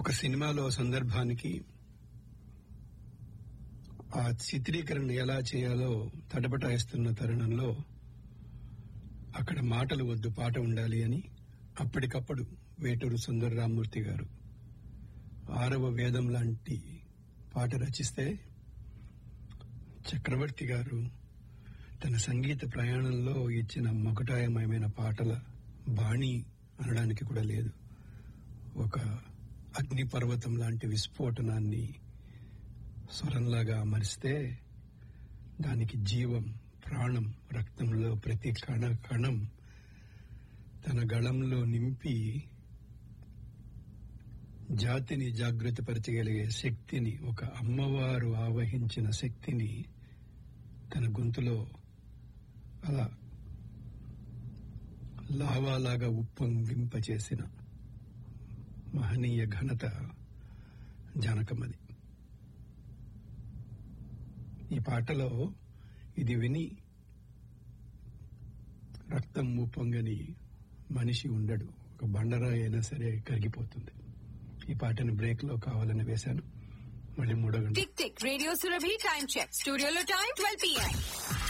ఒక సినిమాలో సందర్భానికి ఆ చిత్రీకరణ ఎలా చేయాలో తటపటాయిస్తున్న తరుణంలో అక్కడ మాటలు వద్దు పాట ఉండాలి అని అప్పటికప్పుడు వేటూరు సుందరరామూర్తి గారు ఆరవ వేదం లాంటి పాట రచిస్తే చక్రవర్తి గారు తన సంగీత ప్రయాణంలో ఇచ్చిన మకుటాయమయమైన పాటల బాణి అనడానికి కూడా లేదు ఒక అగ్నిపర్వతం లాంటి విస్ఫోటనాన్ని స్వరంలాగా అమరిస్తే దానికి జీవం ప్రాణం రక్తంలో ప్రతి కణ కణం తన గళంలో నింపి జాతిని జాగృతపరచగలిగే శక్తిని ఒక అమ్మవారు ఆవహించిన శక్తిని తన గొంతులో అలా లావాలాగా ఉప్పొంగింపచేసిన మహనీయ ఘనత జనకమది ఈ పాటలో ఇది విని రక్తం ఉప్పొంగని మనిషి ఉండడు ఒక బండరాయి అయినా సరే కరిగిపోతుంది ఈ పాటను బ్రేక్ లో కావాలని వేశాను మళ్ళీ మూడో గంట tick tick radio Surabhi time check స్టూడియోలో టైం ట్వెల్వ్ పిఎం